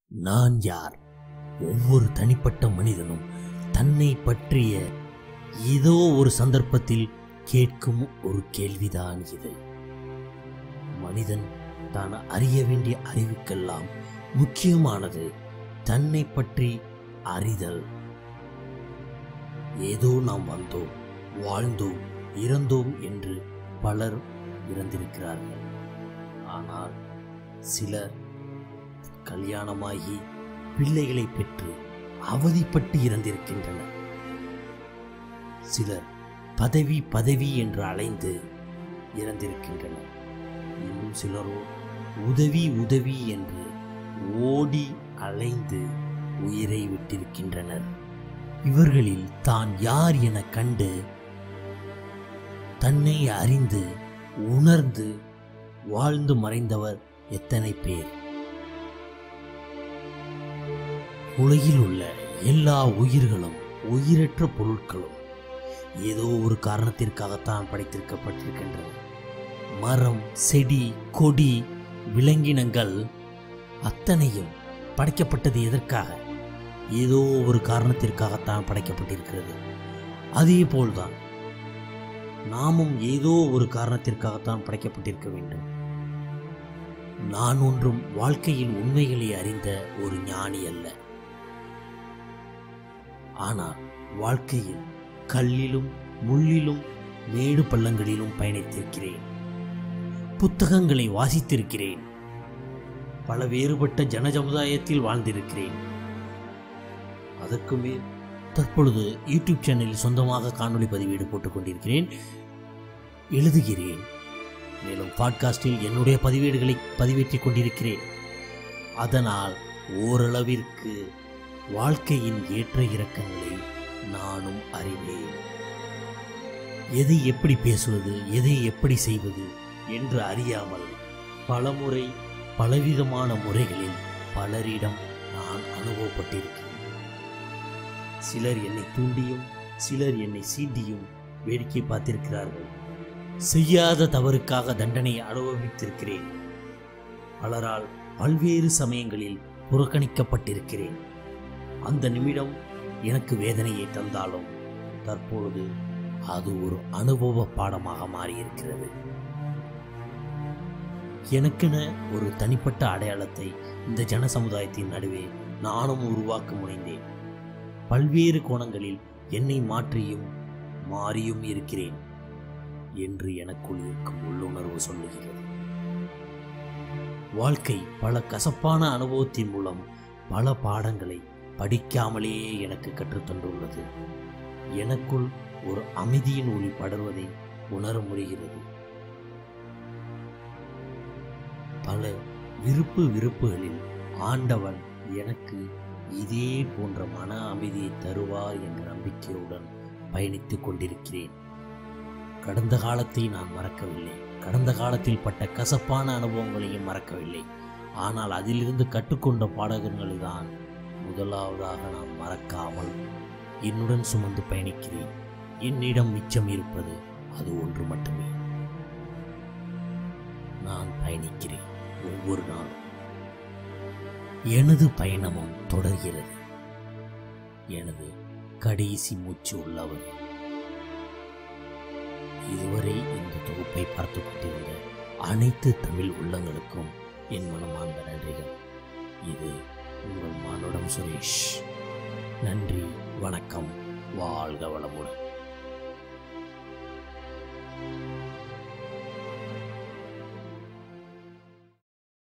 நான் யார் ஒவ்வொரு தனிப்பட்ட மனிதனும் தன்னை பற்றிய ஏதோ ஒரு சந்தர்ப்பத்தில் கேட்கும் ஒரு கேள்விதான் இது மனிதன் தான் அறிய வேண்டிய அறிவுக்கெல்லாம் முக்கியமானது தன்னை பற்றி அறிதல் ஏதோ நாம் வந்தோம் வாழ்ந்தோம் இறந்தோம் என்று பலர் இறந்திருக்கிறார்கள் ஆனால் சிலர் கல்யாணமாகி பிள்ளைகளை பெற்று அவதிப்பட்டு இறந்திருக்கின்றனர் சிலர் பதவி பதவி என்று அலைந்து இறந்திருக்கின்றனர் இன்னும் சிலரோ உதவி உதவி என்று ஓடி அலைந்து உயிரை விட்டிருக்கின்றனர் இவர்களில் தான் யார் என கண்டு தன்னை அறிந்து உணர்ந்து வாழ்ந்து மறைந்தவர் எத்தனை பேர் உலகில் உள்ள எல்லா உயிர்களும் உயிரற்ற பொருட்களும் ஏதோ ஒரு காரணத்திற்காகத்தான் படைத்திருக்கப்பட்டிருக்கின்றன மரம் செடி கொடி விலங்கினங்கள் அத்தனையும் படைக்கப்பட்டது எதற்காக ஏதோ ஒரு காரணத்திற்காகத்தான் படைக்கப்பட்டிருக்கிறது அதே போல்தான் நாமும் ஏதோ ஒரு காரணத்திற்காகத்தான் படைக்கப்பட்டிருக்க வேண்டும் நான் ஒன்றும் வாழ்க்கையின் உண்மைகளை அறிந்த ஒரு ஞானி அல்ல ஆனால் வாழ்க்கையில் கல்லிலும் முள்ளிலும் மேடு பள்ளங்களிலும் பயணித்திருக்கிறேன் புத்தகங்களை வாசித்திருக்கிறேன் பல வேறுபட்ட ஜனசமுதாயத்தில் வாழ்ந்திருக்கிறேன் அதற்கு மேல் தற்பொழுது யூடியூப் சேனலில் சொந்தமாக காணொளி பதிவேடு போட்டுக் கொண்டிருக்கிறேன் எழுதுகிறேன் மேலும் பாட்காஸ்டில் என்னுடைய பதிவேடுகளை பதிவேற்றிக் கொண்டிருக்கிறேன் அதனால் ஓரளவிற்கு வாழ்க்கையின் ஏற்ற இறக்கங்களை நானும் அறிவேன் எதை எப்படி பேசுவது எதை எப்படி செய்வது என்று அறியாமல் பலமுறை பலவிதமான முறைகளில் பலரிடம் நான் அனுபவப்பட்டிருக்கிறேன் சிலர் என்னை தூண்டியும் சிலர் என்னை சீண்டியும் வேடிக்கை பார்த்திருக்கிறார்கள் செய்யாத தவறுக்காக தண்டனை அனுபவித்திருக்கிறேன் பலரால் பல்வேறு சமயங்களில் புறக்கணிக்கப்பட்டிருக்கிறேன் அந்த நிமிடம் எனக்கு வேதனையை தந்தாலும் தற்பொழுது அது ஒரு அனுபவ பாடமாக மாறியிருக்கிறது எனக்கென ஒரு தனிப்பட்ட அடையாளத்தை இந்த ஜன சமுதாயத்தின் நடுவே நானும் உருவாக்க முனைந்தேன் பல்வேறு கோணங்களில் என்னை மாற்றியும் மாறியும் இருக்கிறேன் என்று எனக்குள் இருக்கும் உள்ளுணர்வு சொல்லுகிறது வாழ்க்கை பல கசப்பான அனுபவத்தின் மூலம் பல பாடங்களை படிக்காமலேயே எனக்கு கற்றுத்தந்துள்ளது எனக்குள் ஒரு அமைதியின் ஒளி படர்வதை உணர முடிகிறது பல விருப்பு விருப்புகளில் ஆண்டவன் எனக்கு இதே போன்ற மன அமைதியை தருவார் என்ற நம்பிக்கையுடன் பயணித்துக் கொண்டிருக்கிறேன் கடந்த காலத்தை நான் மறக்கவில்லை கடந்த காலத்தில் பட்ட கசப்பான அனுபவங்களையும் மறக்கவில்லை ஆனால் அதிலிருந்து கற்றுக்கொண்ட பாடகங்களை தான் முதலாவதாக நான் மறக்காமல் என்னுடன் சுமந்து பயணிக்கிறேன் என்னிடம் மிச்சம் இருப்பது அது ஒன்று மட்டுமே நான் பயணிக்கிறேன் ஒவ்வொரு நாளும் எனது பயணமும் தொடர்கிறது எனது கடைசி மூச்சு உள்ளவர் இதுவரை இந்த தொகுப்பை பார்த்து கொண்டிருந்த அனைத்து தமிழ் உள்ளங்களுக்கும் என் மனமார்ந்த நன்றிகள் இது உங்கள் மானுடம் சுரேஷ் நன்றி வணக்கம் வாழ்க வளமுடன்